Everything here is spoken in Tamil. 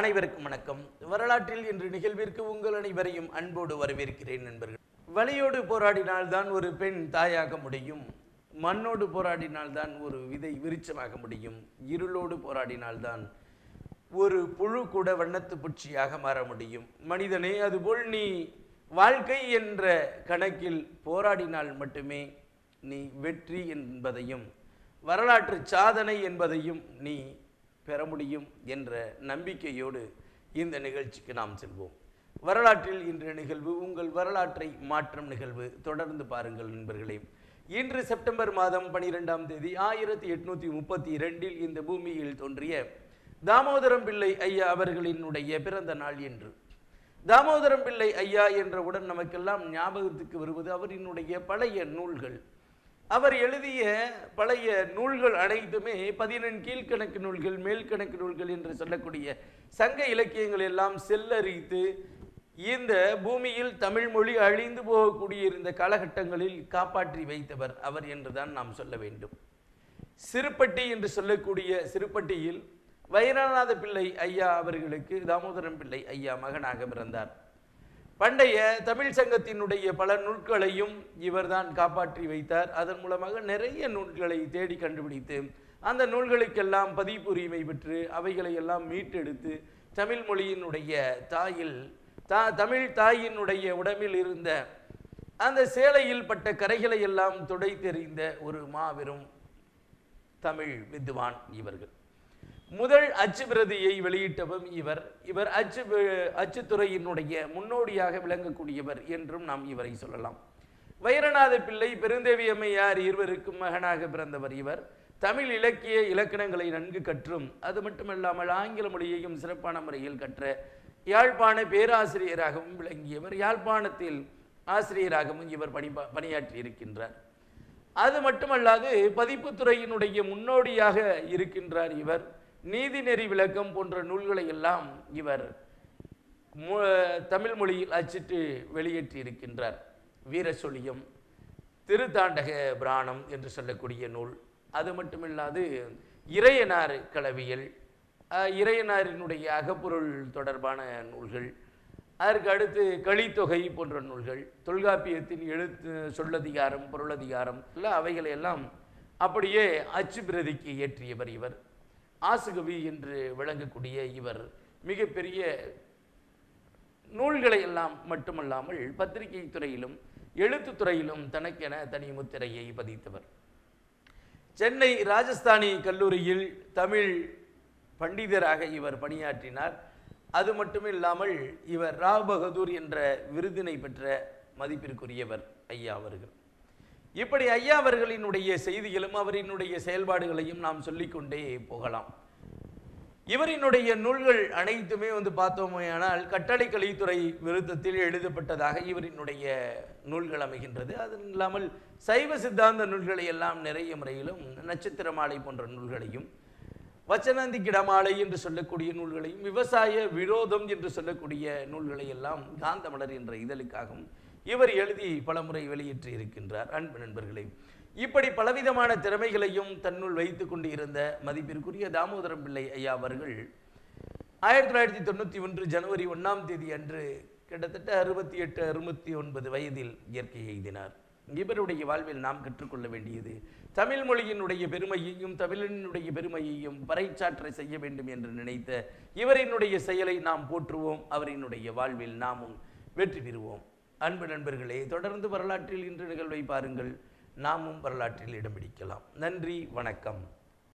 அனைவருக்கும் வணக்கம் வரலாற்றில் இன்று நிகழ்விற்கு உங்கள் அனைவரையும் அன்போடு வரவேற்கிறேன் நண்பர்கள் வலியோடு போராடினால்தான் ஒரு பெண் தாயாக முடியும் மண்ணோடு போராடினால்தான் ஒரு விதை விருட்சமாக முடியும் இருளோடு போராடினால்தான் ஒரு புழு கூட வண்ணத்து பூச்சியாக மாற முடியும் மனிதனே அதுபோல் நீ வாழ்க்கை என்ற கணக்கில் போராடினால் மட்டுமே நீ வெற்றி என்பதையும் வரலாற்று சாதனை என்பதையும் நீ பெற முடியும் என்ற நம்பிக்கையோடு இந்த நிகழ்ச்சிக்கு நாம் செல்வோம் வரலாற்றில் இன்றைய நிகழ்வு உங்கள் வரலாற்றை மாற்றும் நிகழ்வு தொடர்ந்து பாருங்கள் நண்பர்களே இன்று செப்டம்பர் மாதம் பனிரெண்டாம் தேதி ஆயிரத்தி எட்நூத்தி முப்பத்தி இரண்டில் இந்த பூமியில் தோன்றிய தாமோதரம் பிள்ளை ஐயா அவர்களினுடைய பிறந்த நாள் என்று தாமோதரம் பிள்ளை ஐயா என்றவுடன் நமக்கெல்லாம் ஞாபகத்துக்கு வருவது அவரினுடைய பழைய நூல்கள் அவர் எழுதிய பழைய நூல்கள் அனைத்துமே பதினெண் கீழ்கணக்கு நூல்கள் மேல்கணக்கு நூல்கள் என்று சொல்லக்கூடிய சங்க இலக்கியங்கள் எல்லாம் செல்லரித்து இந்த பூமியில் தமிழ் மொழி அழிந்து போகக்கூடிய இருந்த காலகட்டங்களில் காப்பாற்றி வைத்தவர் அவர் என்றுதான் நாம் சொல்ல வேண்டும் சிறுப்பட்டி என்று சொல்லக்கூடிய சிறுப்பட்டியில் வைரநாத பிள்ளை ஐயா அவர்களுக்கு தாமோதரம் பிள்ளை ஐயா மகனாக பிறந்தார் பண்டைய தமிழ் சங்கத்தினுடைய பல நூல்களையும் இவர்தான் காப்பாற்றி வைத்தார் அதன் மூலமாக நிறைய நூல்களை தேடி கண்டுபிடித்து அந்த நூல்களுக்கெல்லாம் பதிப்புரிமை பெற்று அவைகளை எல்லாம் மீட்டெடுத்து தமிழ் மொழியினுடைய தாயில் தா தமிழ் தாயினுடைய உடம்பில் இருந்த அந்த சேலையில் பட்ட கரைகளை எல்லாம் துடைத்தெறிந்த ஒரு மாபெரும் தமிழ் வித்வான் இவர்கள் முதல் அச்சு பிரதியை வெளியிட்டவர் இவர் இவர் அச்சு வி- அச்சுத்துறையினுடைய முன்னோடியாக விளங்கக்கூடியவர் என்றும் நாம் இவரை சொல்லலாம் வைரநாத பிள்ளை பெருந்தேவி அம்மையார் இருவருக்கும் மகனாக பிறந்தவர் இவர் தமிழ் இலக்கிய இலக்கணங்களை நன்கு கற்றும் அது மட்டுமல்லாமல் ஆங்கில மொழியையும் சிறப்பான முறையில் கற்ற யாழ்ப்பாண பேராசிரியராகவும் விளங்கியவர் யாழ்ப்பாணத்தில் ஆசிரியராகவும் இவர் பணி பணியாற்றி இருக்கின்றார் அது மட்டுமல்லாது பதிப்புத்துறையினுடைய முன்னோடியாக இருக்கின்றார் இவர் நீதிநெறி விளக்கம் போன்ற நூல்களை எல்லாம் இவர் மு- தமிழ் மொழியில் அச்சிட்டு வெளியேற்றி இருக்கின்றார் வீரசொலியம் திருத்தாண்டக பிராணம் என்று சொல்லக்கூடிய நூல் அது மட்டுமில்லாது இறையனார் களவியல் அஹ், இறையனாரினுடைய அகப்பொருள் தொடர்பான நூல்கள் அதற்கு அடுத்து கலித்தொகை போன்ற நூல்கள் தொல்காப்பியத்தின் எழுத்து சொல்லதிகாரம் பொருளதிகாரம் இல்லை அவைகளை எல்லாம் அப்படியே அச்சு பிரதிக்கு ஏற்றியவர் இவர் ஆசுகவி என்று விளங்கக்கூடிய இவர் மிகப்பெரிய நூல்களை எல்லாம் மட்டுமல்லாமல் பத்திரிகை துறையிலும் எழுத்துத் துறையிலும் தனக்கென தனி முத்திரையை பதித்தவர் சென்னை ராஜஸ்தானி கல்லூரியில் தமிழ் பண்டிதராக இவர் பணியாற்றினார் அது மட்டுமில்லாமல் இவர் ராவ் பகதூர் என்ற விருதினை பெற்ற மதிப்பிற்குரியவர் ஐயா அவர்கள் இப்படி ஐயா அவர்களினுடைய செய்திகளும் அவரினுடைய செயல்பாடுகளையும் நாம் சொல்லிக்கொண்டே போகலாம் இவரினுடைய நூல்கள் அனைத்துமே வந்து பார்த்தோமேயானால் கட்டளை கலித்துறை விருத்தத்தில் எழுதப்பட்டதாக இவரினுடைய நூல்கள் அமைகின்றது அது இல்லாமல் சைவ சித்தாந்த நூல்களை எல்லாம் நிறைய முறையிலும் நட்சத்திர மாலை போன்ற நூல்களையும் வச்சனந்தி கிடமாலை என்று சொல்லக்கூடிய நூல்களையும் விவசாய விரோதம் என்று சொல்லக்கூடிய நூல்களை எல்லாம் காந்தமலர் என்ற இதழுக்காகவும் இவர் எழுதி பலமுறை வெளியிட்டு இருக்கின்றார் அன்பு நண்பர்களே இப்படி பலவிதமான திறமைகளையும் தன்னுள் வைத்துக் கொண்டு இருந்த மதிப்பிற்குரிய தாமோதரம் பிள்ளை ஐயா அவர்கள் ஆயிரத்தி தொள்ளாயிரத்தி தொண்ணூற்றி ஒன்று ஜனவரி ஒன்றாம் தேதி அன்று கிட்டத்தட்ட அறுபத்தி எட்டு அறுபத்தி ஒன்பது வயதில் இயற்கை எய்தினார் இவருடைய வாழ்வில் நாம் கற்றுக்கொள்ள வேண்டியது தமிழ் மொழியினுடைய பெருமையையும் தமிழினுடைய பெருமையையும் பறைச்சாற்றை செய்ய வேண்டும் என்று நினைத்த இவரினுடைய செயலை நாம் போற்றுவோம் அவரினுடைய வாழ்வில் நாமும் வெற்றி பெறுவோம் அன்பு நண்பர்களே தொடர்ந்து வரலாற்றில் இன்று நிகழ்வை பாருங்கள் நாமும் வரலாற்றில் இடம் பிடிக்கலாம் நன்றி வணக்கம்